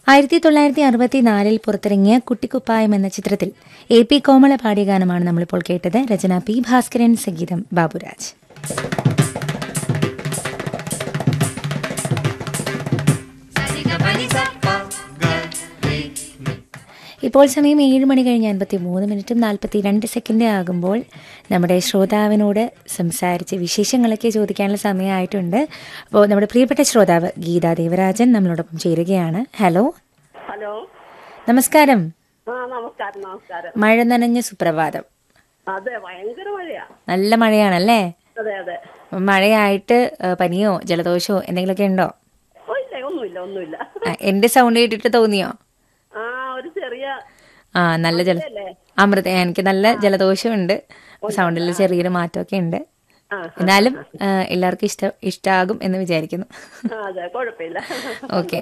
ആയിരത്തി തൊള്ളായിരത്തി അറുപത്തിനാലിൽ പുറത്തിറങ്ങിയ കുട്ടിക്കുപ്പായം എന്ന ചിത്രത്തിൽ എ പി കോമള പാടിയ ഗാനമാണ് നമ്മളിപ്പോൾ കേട്ടത് രചന പി ഭാസ്കരൻ സംഗീതം ബാബുരാജ് ഇപ്പോൾ സമയം ഏഴ് മണി കഴിഞ്ഞ് അൻപത്തി മൂന്ന് മിനിറ്റും നാൽപ്പത്തി രണ്ട് സെക്കൻഡ് ആകുമ്പോൾ നമ്മുടെ ശ്രോതാവിനോട് സംസാരിച്ച് വിശേഷങ്ങളൊക്കെ ചോദിക്കാനുള്ള സമയമായിട്ടുണ്ട് അപ്പോൾ നമ്മുടെ പ്രിയപ്പെട്ട ശ്രോതാവ് ഗീതാ ദേവരാജൻ നമ്മളോടൊപ്പം ചേരുകയാണ് ഹലോ ഹലോ നമസ്കാരം ആ നമസ്കാരം നമസ്കാരം മഴ നനഞ്ഞ സുപ്രഭാതം അതെ ഭയങ്കര മഴയാ നല്ല മഴയാണല്ലേ അതെ അതെ മഴയായിട്ട് ആ, പനിയോ ജലദോഷമോ എന്തെങ്കിലുമൊക്കെ ഉണ്ടോ ഓ ഇല്ല ഒന്നുമില്ല ഒന്നുമില്ല ആ, എന്റെ സൗണ്ട് കേട്ടിട്ട് തോന്നിയോ ആ ഒരു ചെറിയ ആ നല്ല ജല അല്ലേ അമൃത എനിക്ക് നല്ല ജലദോഷമുണ്ട് സൗണ്ടിൽ ചെറിയൊരു മാറ്റമൊക്കെ ഉണ്ട് ആ എന്നാലും ആ, എല്ലാവർക്കും ഇഷ്ട ഇഷ്ടാകും എന്ന് വിചാരിക്കുന്നു ആ, അതെ കുഴപ്പമില്ല ഓക്കെ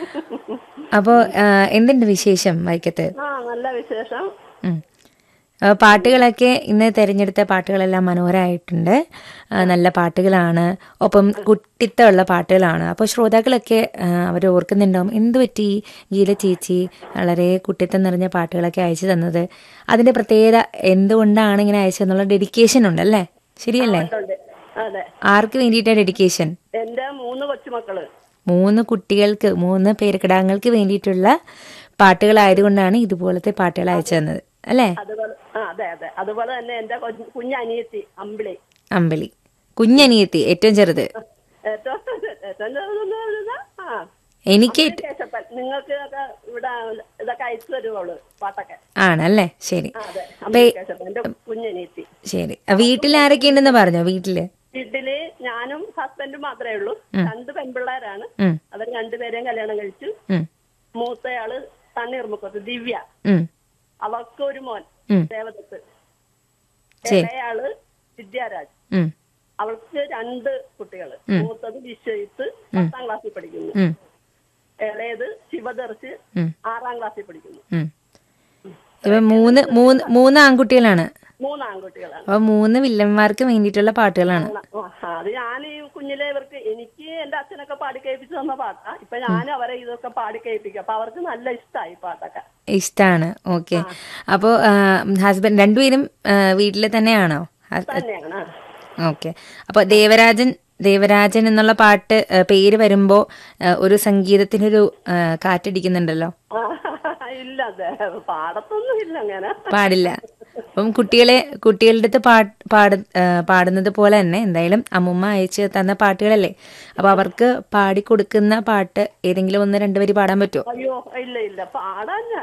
അപ്പോൾ എന്തുണ്ട് വിശേഷം വൈക്കത്ത് ആ നല്ല വിശേഷം ഉം. ആ, പാട്ടുകളൊക്കെ ഇന്ന് തിരഞ്ഞെടുത്ത പാട്ടുകളെല്ലാം മനോഹരമായിട്ടുണ്ട് ആ, നല്ല പാട്ടുകളാണ് ഒപ്പം കുട്ടിത്തമുള്ള പാട്ടുകളാണ് അപ്പോൾ ശ്രോതാക്കളൊക്കെ അവർ ഓർക്കുന്നുണ്ടാവും എന്ത് പറ്റി ഗീത ചേച്ചി വളരെ കുട്ടിത്തം നിറഞ്ഞ പാട്ടുകളൊക്കെ അയച്ചു തന്നത് അതിന്റെ പ്രത്യേകത എന്തുകൊണ്ടാണ് ഇങ്ങനെ അയച്ചതെന്നുള്ള ഡെഡിക്കേഷൻ ഉണ്ടല്ലേ ശരിയല്ലേ ഉണ്ട് അതെ ആർക്ക് വേണ്ടിയിട്ടാണ് ഡെഡിക്കേഷൻ എന്റെ മൂന്ന് കൊച്ചുമക്കള് മൂന്ന് കുട്ടികൾക്ക് മൂന്ന് പേരക്കിടാങ്ങൾക്ക് വേണ്ടിയിട്ടുള്ള പാട്ടുകളായതുകൊണ്ടാണ് ഇതുപോലത്തെ പാട്ടുകൾ അയച്ചു തന്നത് അല്ലേ അതുപോലെ ആ അതെ അതെ അതുപോലെ തന്നെ എന്റെ കൊഞ്ഞ്- കുഞ്ഞനിയത്തി അമ്പിളി അമ്പലി കുഞ്ഞനിയത്തി ഏറ്റവും ചെറുത് ഏറ്റവും ഏറ്റവും ചെറുതെന്ന് പറഞ്ഞാ, ആ എനിക്ക് ഏറ്റ- കേശപ്പൻ നിങ്ങൾക്ക് ഒക്കെ ഇവിടെ ഇതൊക്കെ അയച്ചു തരുവോള് പാട്ടൊക്കെ ആണല്ലേ ശരി ആ, അതെ അമ്പിളി കേശപ്പൻ എന്റെ കുഞ്ഞനിയത്തി ശരി ആ, വീട്ടിൽ ആരൊക്കെ ഉണ്ടെന്ന് പറഞ്ഞോ വീട്ടില് വീട്ടില് ഞാനും ഹസ്ബൻഡും മാത്രമേ ഉള്ളൂ രണ്ട് പെൺപിള്ളേരാണ് ഉം, അവർ രണ്ടുപേരെയും കല്യാണം കഴിച്ചു ഉം, മൂത്തയാള് തണ്ണീർമുക്കത്ത് ദിവ്യ ഉം, അവൾക്ക് ഒരു മോൻ ഉം. ദേവദത്ത് ശരി. ഇളയാള് വിദ്യാരാജ് ഉം, അവൾക്ക് രണ്ട് കുട്ടികള് മൂത്തത് വിശ്വജിത്ത് പത്താം ക്ലാസ്സിൽ പഠിക്കുന്നു ഉം, ഇളയത് ശിവദർശ് ഉം, ആറാം ക്ലാസ്സിൽ പഠിക്കുന്നു ഉം. ഇപ്പൊ മൂന്ന് മൂന്ന് മൂന്ന് ആൺകുട്ടികളാണ് മൂന്ന് ആൺകുട്ടികളാണ് അപ്പൊ മൂന്ന് വില്ലന്മാർക്ക് വേണ്ടിയിട്ടുള്ള പാട്ടുകളാണ് ആ, അത് ഞാൻ ഈ കുഞ്ഞിലെ ഇവർക്ക് എനിക്ക് എന്റെ അച്ഛനൊക്കെ പാടി കേൾപ്പിച്ചു തന്ന പാട്ടാ ഇപ്പൊ ഞാൻ അവരെ ഇതൊക്കെ പാടി കേൾപ്പിക്കും അപ്പൊ അവർക്ക് നല്ല ഇഷ്ടമായി പാട്ടൊക്കെ ഇഷ്ടാണ് ഓക്കെ അപ്പോ ഹസ്ബൻഡ് രണ്ടുപേരും ആ, വീട്ടില് തന്നെയാണോ ഹസ്- തന്നെയാണ് ഓക്കെ അപ്പൊ ദേവരാജൻ ദേവരാജൻ എന്നുള്ള പാട്ട് ആ, പേര് വരുമ്പോ ആ, ഒരു സംഗീതത്തിനൊരു ആ, കാറ്റടിക്കുന്നുണ്ടല്ലോ ആ, ഇല്ല അതെ പാടത്തൊന്നും ഇല്ല അങ്ങനെ പാടില്ല അപ്പം കുട്ടികളെ കുട്ടികളുടെ അടുത്ത് പാട്ട് പാട ആ, പാടുന്നത് പോലെ തന്നെ എന്തായാലും അമ്മുമ്മ അയച്ചു തന്ന പാട്ടുകളല്ലേ അപ്പൊ അവർക്ക് പാടിക്കൊടുക്കുന്ന പാട്ട് ഏതെങ്കിലും ഒന്ന് രണ്ടുപേര് പാടാൻ പറ്റുമോ അയ്യോ ഇല്ല ഇല്ല പാടാൻ ഞാൻ